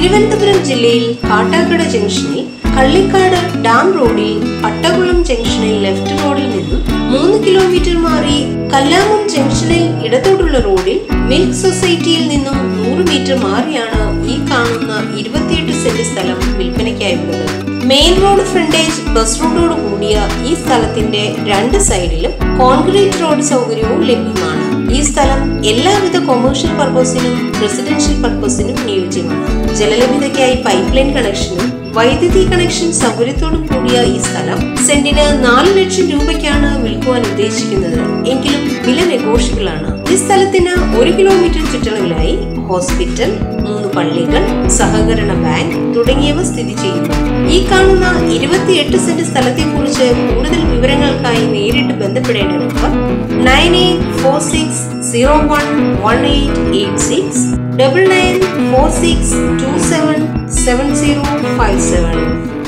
തിരുവനന്തപുരം ജില്ലയിൽ കാട്ടാക്കട ജംഗ്ഷനിൽ കള്ളിക്കാട് ഡാം റോഡിൽ പട്ടകുളം ജംഗ്ഷനിൽ ലെഫ്റ്റ് റോഡിൽ നിന്നും മൂന്ന് കിലോമീറ്റർ മാറി കല്ലാമം ജംഗ്ഷനിൽ ഇടത്തോട്ടുള്ള റോഡിൽ മിൽക്ക് സൊസൈറ്റിയിൽ നിന്നും നൂറ് മീറ്റർ മാറിയാണ് ഈ കാണുന്ന ഇരുപത്തിയെട്ട് സെന്റ് സ്ഥലം വിൽപ്പനയ്ക്കായുള്ളത് മെയിൻ റോഡ് ഫ്രണ്ടേജ് ബസ് റൂട്ടോട് കൂടിയ ഈ സ്ഥലത്തിന്റെ രണ്ട് സൈഡിലും കോൺക്രീറ്റ് റോഡ് സൗകര്യവും ലഭ്യമാണ് ഈ സ്ഥലം എല്ലാവിധ കൊമേഴ്ഷ്യൽ പർപ്പസിനും റെസിഡൻഷ്യൽ പർപ്പസിനും അനുയോജ്യമാണ് ജലലഭ്യതയ്ക്കായി പൈപ്പ് ലൈൻ കണക്ഷനും വൈദ്യുതി കണക്ഷൻ സൗകര്യത്തോടും കൂടിയ ഈ സ്ഥലം സെന്റിന് നാല് ലക്ഷം രൂപയ്ക്കാണ് വിൽക്കുവാൻ ഉദ്ദേശിക്കുന്നത് എങ്കിലും വില നെഗോഷ്യബിൾ ആണ് ഈ സ്ഥലത്തിന് ഒരു കിലോമീറ്റർ ചുറ്റളവിലായി ഹോസ്പിറ്റൽ മൂന്ന് പള്ളികൾ സഹകരണ ബാങ്ക് തുടങ്ങിയവ സ്ഥിതി ചെയ്യുന്നു ഈ കാണുന്ന ഇരുപത്തിയെട്ട് സെന്റ് സ്ഥലത്തെ കുറിച്ച് കൂടുതൽ വിവരങ്ങൾക്കായി നേരിട്ട് ബന്ധപ്പെടേണ്ട number nine eight four six zero one one eight eight six double nine four six two seven seven zero five seven